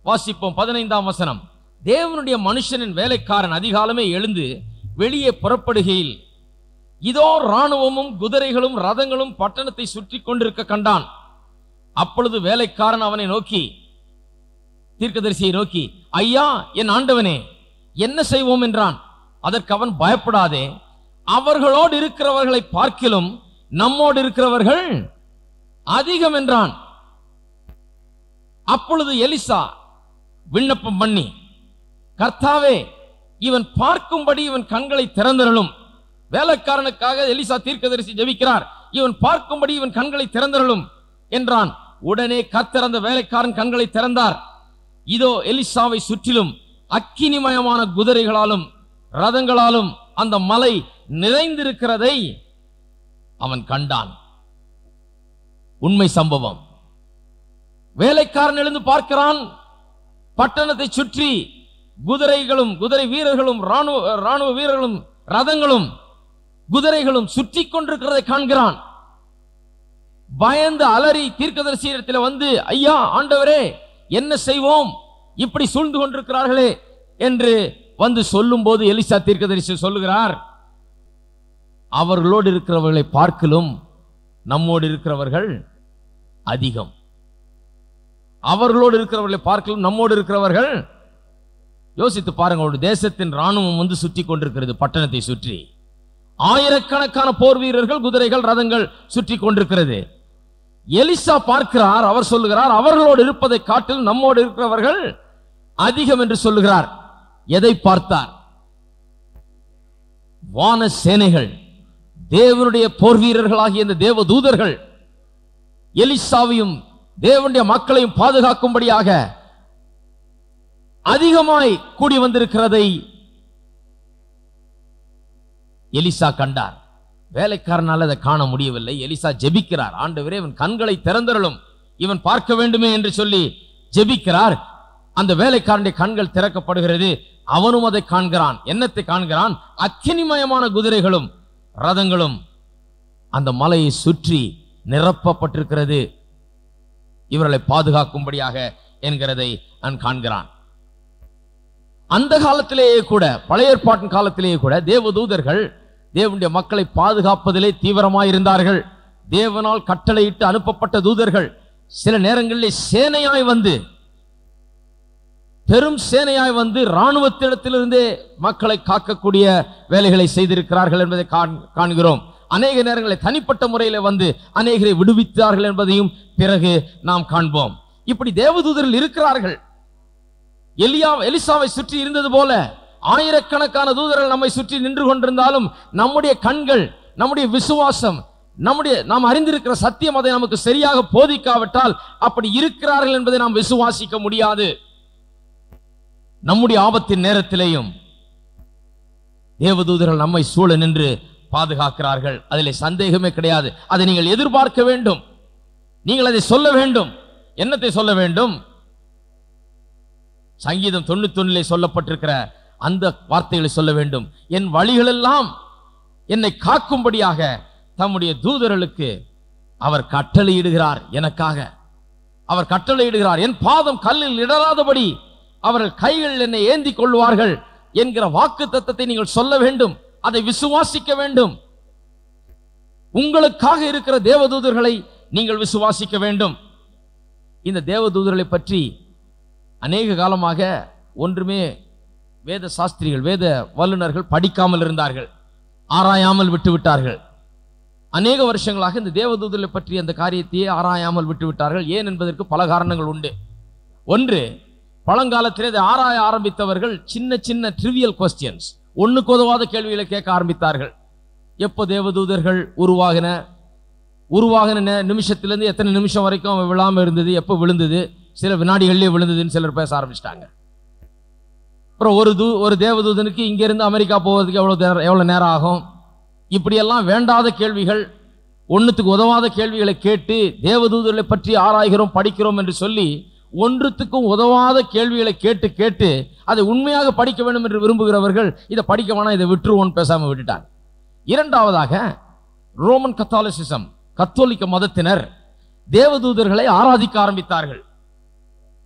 வாசிப்போம் பதினைந்தாம் வசனம் தேவனுடைய மனுஷனின் வேலைக்காரன் அதிகாலமே எழுந்து வெளியே புறப்படுகையில் இதோ ராணுவமும் குதிரைகளும் ரதங்களும் பட்டணத்தை சுற்றி கொண்டிருக்க கண்டான் அப்பொழுது வேலைக்காரன் அவனை நோக்கி தீர்க்கதரிசியை நோக்கி ஐயா என் ஆண்டவனே என்ன செய்வோம் என்றான் அதற்கு அவன் பயப்படாதே அவர்களோடு இருக்கிறவர்களை பார்க்கிலும் நம்மோடு இருக்கிறவர்கள் அதிகம் என்றான் அப்பொழுது எலிசா விண்ணப்பம் பண்ணி கர்த்தாவே இவன் பார்க்கும்படி இவன் கண்களை திறந்தருளும் வேலைக்காரனுக்காக எலிசா தீர்க்கதரிசி ஜெபிக்கிறார் இவன் பார்க்கும்படி இவன் கண்களை திறந்தருளும் என்றான் உடனே கர்த்தர் அந்த வேலைக்காரன் கண்களை திறந்தார் இதோ எலிசாவை சுற்றிலும் அக்கினிமயமான குதிரைகளாலும் ரதங்களாலும் அந்த மலை நிறைந்திருக்கிறதை அவன் கண்டான் உண்மை சம்பவம் வேலைக்காரன் எழுந்து பார்க்கிறான் பட்டணத்தை சுற்றி குதிரைகளும் குதிரை வீரர்களும் ராணுவ ராணுவ வீரர்களும் ரதங்களும் குதிரைகளும் சுற்றி கொண்டிருக்கிறதை காண்கிறான் பயந்து அலறி தீர்க்கதரிசியிடத்தில் வந்து ஐயா ஆண்டவரே என்ன செய்வோம் இப்படி சூழ்ந்து கொண்டிருக்கிறார்களே என்று வந்து சொல்லும் போது எலிசா தீர்க்கதரிசி சொல்லுகிறார் அவர்களோடு இருக்கிறவர்களை பார்க்கலும் நம்மோடு இருக்கிறவர்கள் அதிகம் அவர்களோடு இருக்கிறவர்களை பார்க்கலும் நம்மோடு இருக்கிறவர்கள் யோசித்து பாருங்க ஒரு தேசத்தின் ராணுவம் வந்து சுற்றி கொண்டிருக்கிறது பட்டணத்தை சுற்றி ஆயிரக்கணக்கான போர் வீரர்கள் குதிரைகள் ரதங்கள் சுற்றி கொண்டிருக்கிறது எலிசா பார்க்கிறார் அவர் சொல்லுகிறார் அவர்களோடு இருப்பதை காட்டில் நம்மோடு இருக்கிறவர்கள் அதிகம் என்று சொல்லுகிறார் எதை பார்த்தார் வான சேனைகள் தேவனுடைய போர் வீரர்களாகிய இந்த தேவ தூதர்கள் எலிசாவையும் தேவனுடைய மக்களையும் பாதுகாக்கும்படியாக அதிகமாய் கூடி வந்திருக்கிறதை எலிசா கண்டார் வேலைக்காரனால் அதை காண முடியவில்லை எலிசா ஜெபிக்கிறார் ஆண்டவரே இவன் கண்களை திறந்தருளும் இவன் பார்க்க வேண்டுமே என்று சொல்லி ஜெபிக்கிறார் அந்த வேலைக்காரனுடைய கண்கள் திறக்கப்படுகிறது அவனும் அதை காண்கிறான் என்னத்தை காண்கிறான் அக்கினிமயமான குதிரைகளும் ரதங்களும் அந்த மலையை சுற்றி நிரப்பப்பட்டிருக்கிறது இவர்களை பாதுகாக்கும்படியாக என்கிறதை நான் காண்கிறான் அந்த காலத்திலேயே கூட பழைய ஏற்பாட்டின் காலத்திலேயே கூட தேவதூதர்கள் தேவனுடைய மக்களை பாதுகாப்பதிலே தீவிரமாய் இருந்தார்கள் தேவனால் கட்டளையிட்டு அனுப்பப்பட்ட தூதர்கள் சில நேரங்களில் சேனையாய் வந்து பெரும் சேனையாய் வந்து இராணுவத்திடத்திலிருந்தே மக்களை காக்கக்கூடிய வேலைகளை செய்திருக்கிறார்கள் என்பதை காண்- காண்கிறோம் அநேக நேரங்களில் தனிப்பட்ட முறையில் வந்து அநேகரை விடுவித்தார்கள் என்பதையும் பிறகு நாம் காண்போம் இப்படி தேவதூதர்கள் இருக்கிறார்கள் எலியா எலிசாவை சுற்றி இருந்தது போல ஆயிரக்கணக்கான தூதர்கள் நம்மை சுற்றி நின்று கொண்டிருந்தாலும் நம்முடைய கண்கள் நம்முடைய விசுவாசம் நம்முடைய நாம் அறிந்திருக்கிற சத்தியம் அதை நமக்கு சரியாக போதிக்காவிட்டால் அப்படி இருக்கிறார்கள் என்பதை நாம் விசுவாசிக்க முடியாது நம்முடைய ஆபத்தின் நேரத்திலேயும் தேவதூதர்கள் நம்மை சூழ நின்று பாதுகாக்கிறார்கள் அதிலே சந்தேகமே கிடையாது அதை நீங்கள் எதிர்பார்க்க வேண்டும் நீங்கள் அதை சொல்ல வேண்டும் என்னத்தை சொல்ல வேண்டும் சங்கீதம் தொண்ணூத்தொன்னிலே சொல்லப்பட்டிருக்கிற அந்த வார்த்தைகளை சொல்ல வேண்டும் என் வழிகளெல்லாம் என்னை காக்கும்படியாக தம்முடைய தூதர்களுக்கு அவர் கட்டளையிடுகிறார் எனக்காக அவர் கட்டளையிடுகிறார் என் பாதம் கல்லில் இடராதபடி அவர்கள் கைகள் என்னை ஏந்தி கொள்வார்கள் என்கிற வாக்கு தத்தத்தை நீங்கள் சொல்ல வேண்டும் அதை விசுவாசிக்க வேண்டும் உங்களுக்காக இருக்கிற தேவதூதர்களை நீங்கள் விசுவாசிக்க வேண்டும் இந்த தேவதூதர்களை பற்றி அநேக காலமாக ஒன்றுமே வேத சாஸ்திரிகள் வேத வல்லுனர்கள் படிக்காமல் இருந்தார்கள் ஆராயாமல் விட்டுவிட்டார்கள் அநேக வருஷங்களாக இந்த தேவதூதர்களை பற்றி அந்த காரியத்தையே ஆராயாமல் விட்டுவிட்டார்கள் ஏன் என்பதற்கு பல காரணங்கள் உண்டு ஒன்று பழங்காலத்திலே இதை ஆராய ஆரம்பித்தவர்கள் சின்ன சின்ன ட்ரிவியல் கொஸ்டியன்ஸ் ஒண்ணுக்கு உதவாத கேள்விகளை கேட்க ஆரம்பித்தார்கள் எப்போ தேவதூதர்கள் உருவாகின உருவாகின நே- நிமிஷத்திலிருந்து எத்தனை நிமிஷம் வரைக்கும் அவன் விழாம இருந்தது எப்போ விழுந்தது சில வினாடிகள்லேயே விழுந்ததுன்னு சிலர் பேச ஆரம்பிச்சிட்டாங்க அப்புறம் ஒரு தூ ஒரு தேவதூதனுக்கு இங்கிருந்து அமெரிக்கா போவதுக்கு எவ்வளோ நேரம் எவ்வளோ நேரம் ஆகும் இப்படியெல்லாம் வேண்டாத கேள்விகள் ஒன்றுத்துக்கு உதவாத கேள்விகளை கேட்டு தேவதூதர்களை பற்றி ஆராய்கிறோம் படிக்கிறோம் என்று சொல்லி ஒன்றுத்துக்கும் உதவாத கேள்விகளை கேட்டு கேட்டு அதை உண்மையாக படிக்க வேண்டும் என்று விரும்புகிறவர்கள் இதை படிக்க வேணாம் இதை விட்டுருவோன்னு பேசாம விட்டுட்டாங்க இரண்டாவதாக ரோமன் கத்தாலிசிசம் கத்தோலிக்க மதத்தினர் தேவதூதர்களை ஆராதிக்க ஆரம்பித்தார்கள்